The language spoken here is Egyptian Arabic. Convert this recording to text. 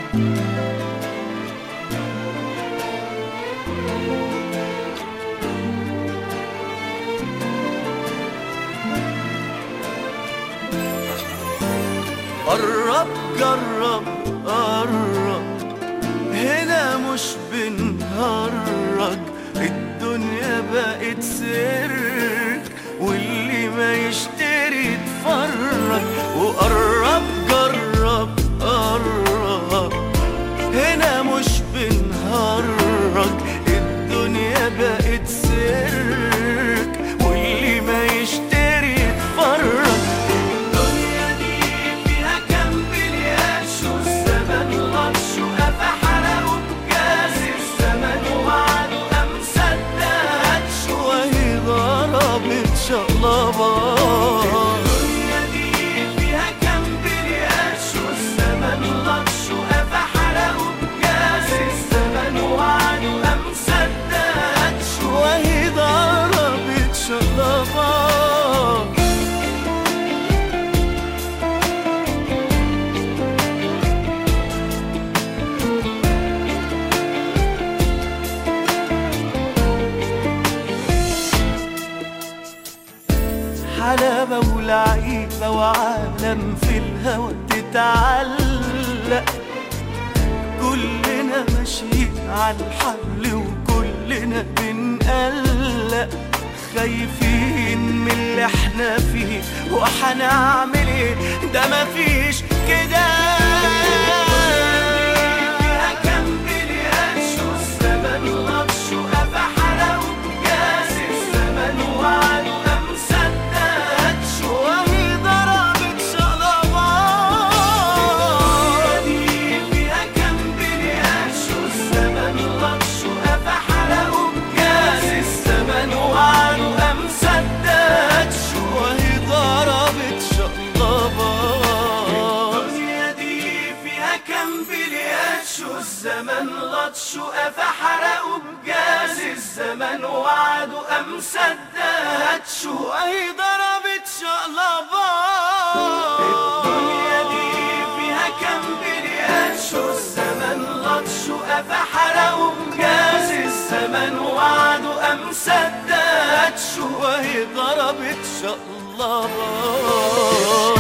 قرب جرب قرب هنا مش بنهرج الدنيا بقت سرك واللي ما يشتري يتفرج وقرب جرب قرب هنا مش بنهرج الدنيا بقت سرك واللي ما يشتري يتفرج الدنيا دي فيها كم بلياش والزمن لطش وقفا حرقوا بجاز الزمن وعده قام صدقتش وهي ضربت شقلبات الدنيا دي فيها كم بلياش والزمن لطش وقفا حرقوا بجاز الزمن وعده قام صدقتش وهي ضربت شقلبات حلاوة ولعيبة وعالم في الهوى تتعلق كلنا ماشيين على الحبل وكلنا بنقلق خايفين من اللي احنا فيه وحنعمل ايه ده مفيش كده فيها كم بلياتش والزمن لطش وقفا حرق وجاز الزمن وعده قام صدقتش وهي ضربت شقلبات فيها كم بلياتش والزمن لطش وقفا حرق وجاز الزمن وعده قام صدقتش وهي ضربت شقلبات الدنيا دي فيها كم بلياتش والزمن لطش وقفا حرق وبجاز الزمن وعده قام صدقتش وهي ضربت شقلبات الدنيا دي فيها كم بلياتش والزمن لطش وقفا حرق وبجاز الزمن وعده قام صدقتش وهي ضربت شقلبات